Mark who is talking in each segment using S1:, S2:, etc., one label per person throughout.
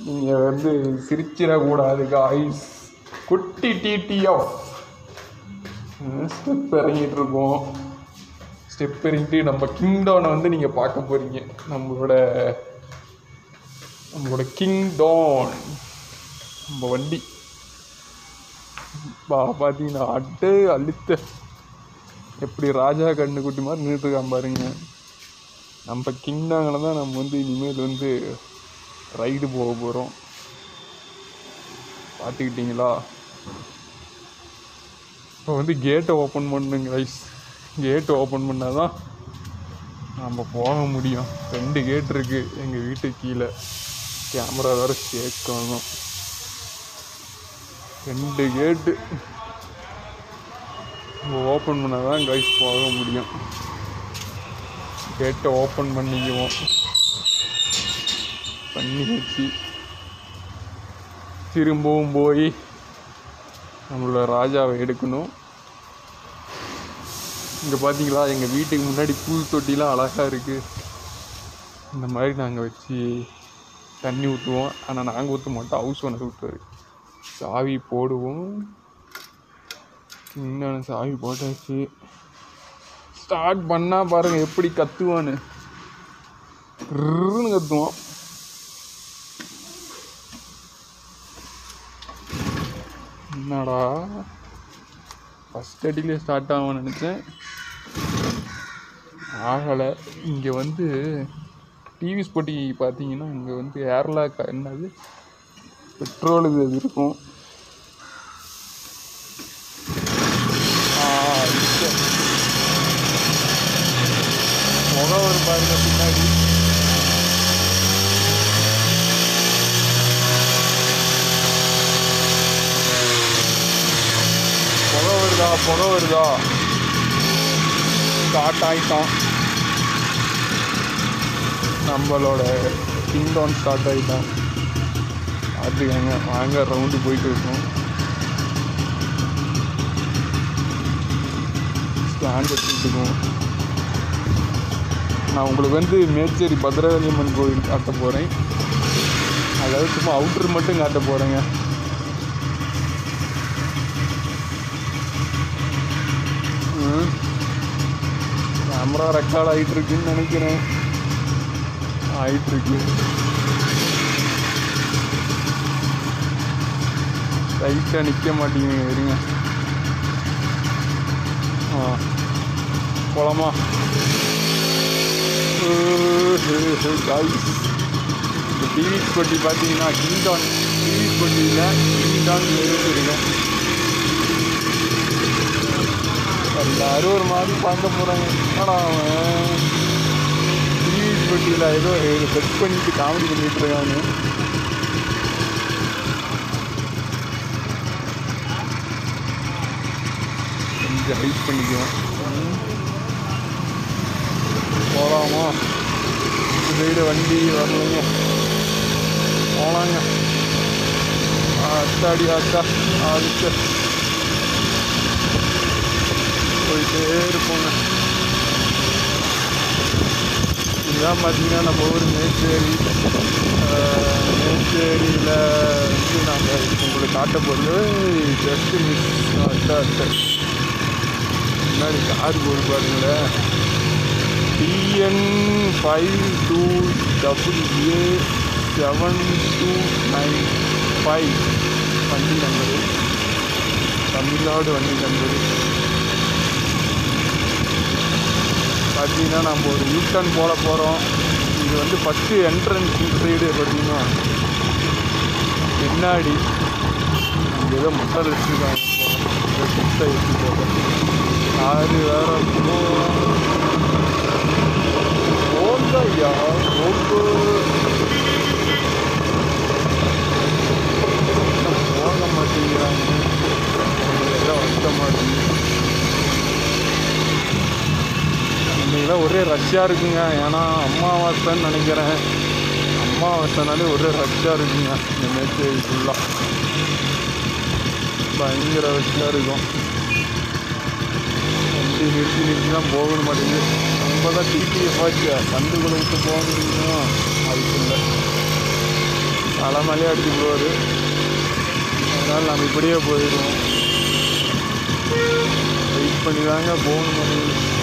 S1: நீங்கள் வந்து சிரிச்சிடக்கூடாது காய்ஸ் குட்டி டிடிஎஃப் ஸ்டெப் இறங்கிட்டு இருக்கோம் ஸ்டெப் இறங்கிட்டு நம்ம கிங்டோனை வந்து நீங்கள் பார்க்க போகிறீங்க நம்மளோட நம்மளோட கிங்டோன் நம்ம வண்டி பா பார்த்தீங்கன்னா அட்டு அழுத்த எப்படி ராஜா கண்ணுக்குட்டி மாதிரி நின்றுட்டு இருக்கான் பாருங்க நம்ம கிங்டாங்கில் தான் நம்ம வந்து இனிமேல் வந்து ரைடு போக போகிறோம் பார்த்துக்கிட்டிங்களா இப்போ வந்து கேட்டை ஓப்பன் பண்ணுங்க ரைஸ் கேட்டை ஓப்பன் பண்ணால் தான் நம்ம போக முடியும் ரெண்டு கேட் இருக்குது எங்கள் வீட்டுக்கு கீழே கேமரா வேறு சேர்க்கணும் ரெண்டு கேட்டு ஓப்பன் பண்ணால் தான் கைஸ் போக முடியும் கேட்டை ஓப்பன் பண்ணிக்குவோம் பண்ணி வச்சு திரும்பவும் போய் நம்மளோட ராஜாவை எடுக்கணும் இங்கே பார்த்தீங்களா எங்கள் வீட்டுக்கு முன்னாடி புல் தொட்டிலாம் அழகாக இருக்குது இந்த மாதிரி நாங்கள் வச்சு தண்ணி ஊற்றுவோம் ஆனால் நாங்கள் ஊற்ற மாட்டோம் ஹவுஸ் ஓனர் ஊற்றுவார் சாவி போடுவோம் இன்னும் சாவி போட்டாச்சு ஸ்டார்ட் பண்ணால் பாருங்கள் எப்படி கத்துவான்னு ருன்னு கத்துவான் என்னடா ஃபஸ்ட் அடியிலே ஸ்டார்ட் ஆகும் நினச்சேன் ஆகலை இங்கே வந்து டிவி ஸ்போட்டி பார்த்தீங்கன்னா இங்கே வந்து ஏர்லாக் என்னது பெட்ரோல் இது அது இருக்கும் ஆ, இது. முகவர் பாருங்க பின்னாடி புகை வருதா புகை வருதா ஸ்டார்ட் ஆயிட்டோம் நம்மளோட கிங்டவுன் ஸ்டார்ட் ஆகிட்டோம் பார்த்துக்கங்க வாங்க ரவுண்டு போயிட்டு இருக்கோம் ஸ்டாண்ட் எடுத்துட்டு இருக்கோம் நான் உங்களுக்கு வந்து மேச்சேரி பத்ரகாளியம்மன் கோயில் காட்ட போகிறேன் அதாவது சும்மா அவுட்ரு மட்டும் காட்ட போகிறேங்க கேமரா ரெக்கார்ட் ஆகிட்டு இருக்குன்னு நினைக்கிறேன் ஆயிட்டு இருக்கு ரைட்டாக நிற்க மாட்டேங்குங்க இருங்க ஆ போலாமா காய்ஸ் இந்த டிவி ஸ்பொட்டி பார்த்தீங்கன்னா கிங்டான் டிவி ஸ்பொட்டியில் கிங்டான் இருக்கேன் எல்லாரும் ஒரு மாதிரி பார்க்க போகிறாங்க என்னடா அவன் டிவி பெட்டியில் ஏதோ செட் பண்ணிட்டு காமெடி பண்ணிட்டு இருக்காங்க கொஞ்சம் ஹைட் பண்ணிக்குவோம் ம். போகலாமா இந்த சைடு வண்டி வரலைங்க போகலாங்க அத்தாடி அத்தா அடுத்த போயிட்டே இருப்போங்க இதுதான் பார்த்தீங்கன்னா நம்ம ஊர் மேச்சேரி ஆஹ், மேச்சேரியில் வந்து நாங்கள் உங்களுக்கு காட்ட போகிறது ஜஸ்ட் மிஸ் அட்டா அட்டை முன்னாடி கார் போய் பாருங்களேன் TN five two double A seven two nine five வண்டி நம்பரு தமிழ்நாடு வண்டி நம்பரு பார்த்தீங்கன்னா நம்ம ஒரு யூட்டன் போட போகிறோம் இது வந்து ஃபஸ்ட்டு என்ட்ரன்ஸ் சைடு பார்த்தீங்கன்னா பின்னாடி அங்கே ஏதோ முட்டை வச்சுருக்காங்க ஏதோ முட்டை வச்சு போகிறோம் ஆறு வேற ஓந்தையா ஓப்பு போக மாட்டேங்கிறாங்க ஏதோ வருத்தமாக இருக்குது இன்னைக்கெல்லாம் ஒரே ரஷ்ஷாக இருக்குங்க ஏன்னா அமாவாசைன்னு நினைக்கிறேன் அமாவாசைனாலே ஒரே ரஷ்ஷாக இருக்குங்க இந்த மேச்சேரி ஃபுல்லாக பயங்கர ரஷ்ஷாக இருக்கும் வண்டி நிறுத்தி நிறுத்தி தான் போகணும் மாட்டேங்குது நம்ம தான் டிடிஎஃப் ஆச்சு கண்டுகளை விட்டு போக முடியுமா அதுக்கு இல்லை மலை மலையாக அடிச்சு போவார் அதனால் நம்ம இப்படியே போயிடுவோம் வெயிட் பண்ணி தாங்க போகணும் மணி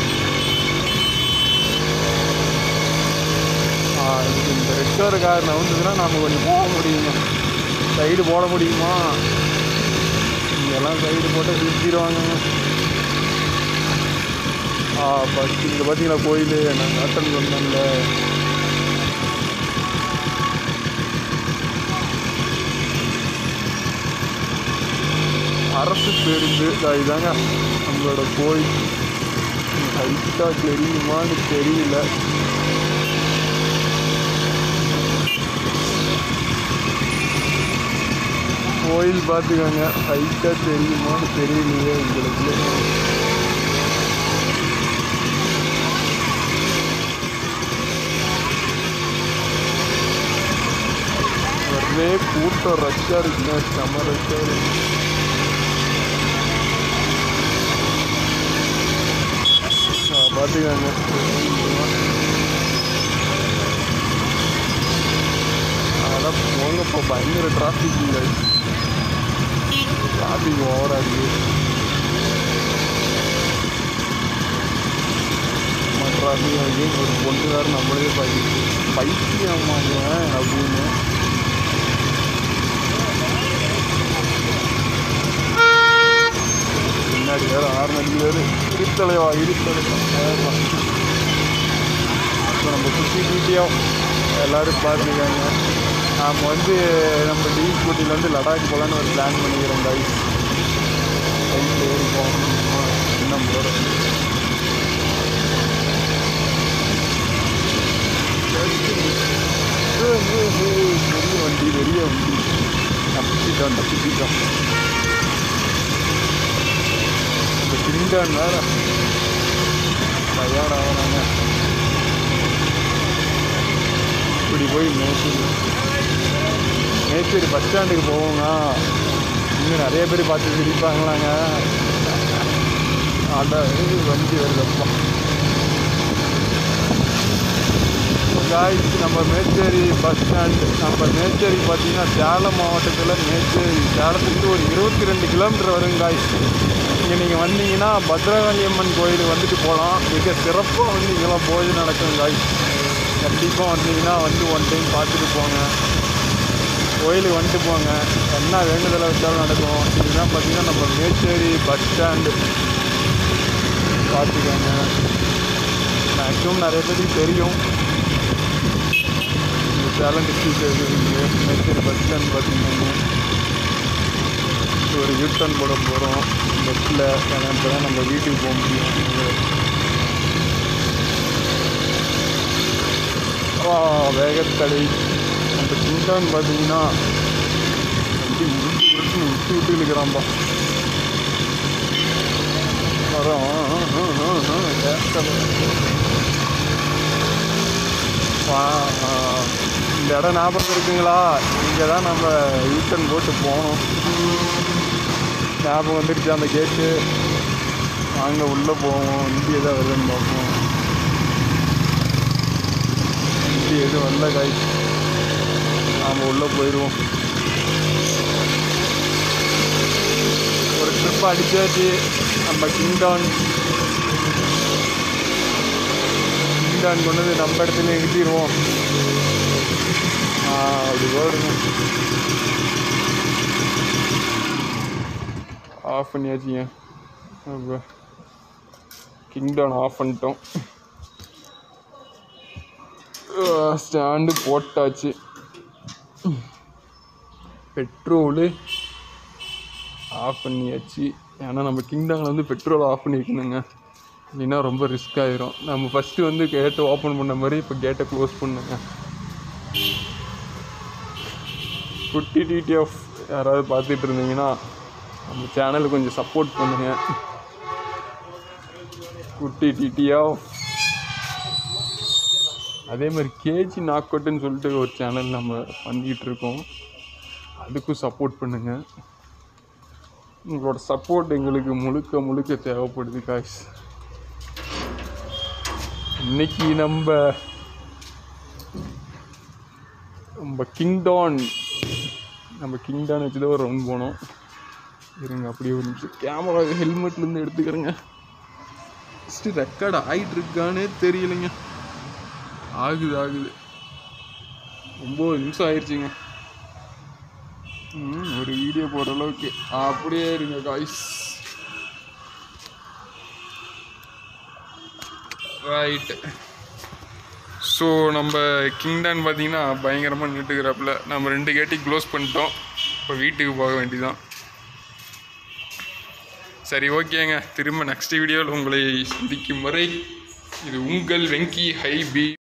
S1: ஆ இதுக்கு இந்த ரெட் கலர் கார் நவுந்ததுன்னா நம்ம கொஞ்சம் போக முடியுங்க சைடு போட முடியுமா இங்கெல்லாம் சைடு போட்டால் சுற்றிடுவாங்க ஆ ஃபஸ்ட் இங்கே பார்த்தீங்களா கோயில் நாங்கள் அட்டன் பண்ணோம்ல அரசு பேருந்து இதா இதாங்க நம்மளோட கோயில் ஹைட்டாக தெரியுமான்னு தெரியல கோயில் பார்த்துக்கோங்க ஹைட்டாக தெரியுமான்னு தெரியலையே உங்களுக்கு ஒரே கூட்டம் ரஷ்ஷாக இருக்குங்க செம ரஷ்ஷாக இருக்கு பார்த்துக்கோங்க அதெல்லாம் போங்க இப்போ பயங்கர டிராஃபிக் இல்லை டிராஃபிக் ஓவராக இருக்குது டிராஃபிக் இருக்குது ஒரு பொண்ணு வேறு நம்மளே பார்த்துட்டு பைத்தியமாங்க அப்படின்னு பின்னாடி வேறு ஆறு மணிக்கு வேறு இருத்தலைவா இருத்தலைவா இப்போ நம்ம சுற்றி டீட்டியாக எல்லோரும் பார்த்துருக்காங்க நாம் வந்து நம்ம டி ஸ்கூட்டியில் வந்து லடாக் போகலான்னு ஒரு பிளான் பண்ணிக்கிறோம் கைஸ் பைக்கில் ஏறி போகணும் என்ன போகிற பெரிய வண்டி பெரிய வண்டி தப்பிச்சிட்டோம் தப்பிச்சிட்டோம் இந்த கிண்டான் வேற தயாராகிறாங்க இப்படி போய் மேச்சேரி மேச்சேரி பஸ் ஸ்டாண்டுக்கு போவோங்க இன்னும் நிறைய பேர் பார்த்து சிரிப்பாங்களாங்க அட ஏய், வண்டி வருதப்பா காய்ஸ் நம்ம மேச்சேரி பஸ் ஸ்டாண்டு நம்ம மேச்சேரி பார்த்தீங்கன்னா சேலம் மாவட்டத்தில் மேச்சேரி சேலத்துக்கு ஒரு இருபத்தி ரெண்டு கிலோமீட்டர் வரும் காய்ஸ் இங்கே நீங்கள் வந்தீங்கன்னா பத்ரகாளி அம்மன் கோயில் வந்துட்டு போகலாம் மிக சிறப்பாக வந்து இங்கெல்லாம் பூஜை நடக்கும் காய்ஸ் கண்டிப்பாக வந்தீங்கன்னா வந்து ஒன் டைம் பார்த்துட்டு போங்க கோயிலுக்கு வந்துட்டு போங்க என்ன வேண்டுதலை வச்சாலும் நடக்கும் இதுதான் பார்த்தீங்கன்னா நம்ம மேச்சேரி பஸ் ஸ்டாண்டு பார்த்துக்கோங்க மேக்ஸிமம் நிறைய பேருக்கு தெரியும் இந்த Salem district Mecheri bus stand பார்த்தீங்கன்னா ஒரு யூட்டர்ன் போட போகிறோம் பஸ்ஸில் ஏன்னா இப்போ தான் நம்ம வீட்டுக்கு போக முடியும் ஆ வேகத்தடை அந்த குண்டான் பார்த்தீங்கன்னா வண்டி உருட்டு உருட்டு விட்டு விட்டு இழுக்கிறான்பா வரோம் வேகத்தடை வா ஆ. இந்த இடம் ஞாபகம் இருக்குங்களா இங்கே தான் நம்ம யூட்டன் போட்டு போகணும் ஞாபகம் வந்துடுச்சு அந்த கேட்டு வாங்க உள்ளே போவோம் வண்டி எதாவது வருதுன்னு பார்ப்போம் வண்டி எதுவும் வரல காய் நாம் உள்ளே போயிடுவோம் ஒரு ட்ரிப் அடிச்சாச்சு நம்ம கிங்டான் கிங்டான் கொண்டு வந்து நம்ம இடத்துல நிறுத்திடுவோம் ஆ அப்படி போடுங்க ஆஃப் பண்ணியாச்சுங்க அப்போ கிங்டான் ஆஃப் பண்ணிட்டோம் ஸ்டாண்டு போட்டாச்சு பெட்ரோலு ஆஃப் பண்ணியாச்சு ஏன்னா நம்ம கிங்டானில் வந்து பெட்ரோல் ஆஃப் பண்ணி வைக்கணுங்க இல்லைன்னா ரொம்ப ரிஸ்க் ஆயிரும் நம்ம ஃபஸ்ட்டு வந்து கேட்டை ஓப்பன் பண்ண மாதிரி இப்போ கேட்டை க்ளோஸ் பண்ணுங்க குட்டி டிடிஎஃப் யாராவது பார்த்துட்டு இருந்தீங்கன்னா நம்ம சேனலுக்கு கொஞ்சம் சப்போர்ட் பண்ணுங்க குட்டி டிடிஎஃப் அதே மாதிரி கேஜி நாக்கோட்டுன்னு சொல்லிட்டு ஒரு சேனல் நம்ம பண்ணிக்கிட்டு இருக்கோம் அதுக்கும் சப்போர்ட் பண்ணுங்க உங்களோட சப்போர்ட் எங்களுக்கு முழுக்க முழுக்க தேவைப்படுது காய்ஸ் இன்னைக்கு நம்ம நம்ம கிங்டான் நம்ம கிங்டான் வச்சு தான் ஒரு ரவுண்ட் போனோம் இருங்க அப்படியே ஒரு நிமிஷம் கேமரா ஹெல்மெட்லேருந்து எடுத்துக்கிறேங்க ஃபஸ்ட்டு ரெக்கார்ட் ஆகிட்டு இருக்கானே தெரியலைங்க ஆகுது ஆகுது ஒம்பது நிமிஷம் ஆயிடுச்சுங்க ம், ஒரு வீடியோ போடுற அளவுக்கு அப்படியே இருங்க காய்ஸ் ரைட்டு ஸோ நம்ம கிங்டன் பார்த்தீங்கன்னா பயங்கரமாக நின்றுட்டுக்கிறப்பல நம்ம ரெண்டு கேட்டையும் க்ளோஸ் பண்ணிட்டோம் இப்போ வீட்டுக்கு போக வேண்டியதான் சரி ஓகேங்க திரும்ப நெக்ஸ்ட் வீடியோவில் உங்களை சந்திக்கும் வரை இது உங்கள் வெங்கி ஹை பி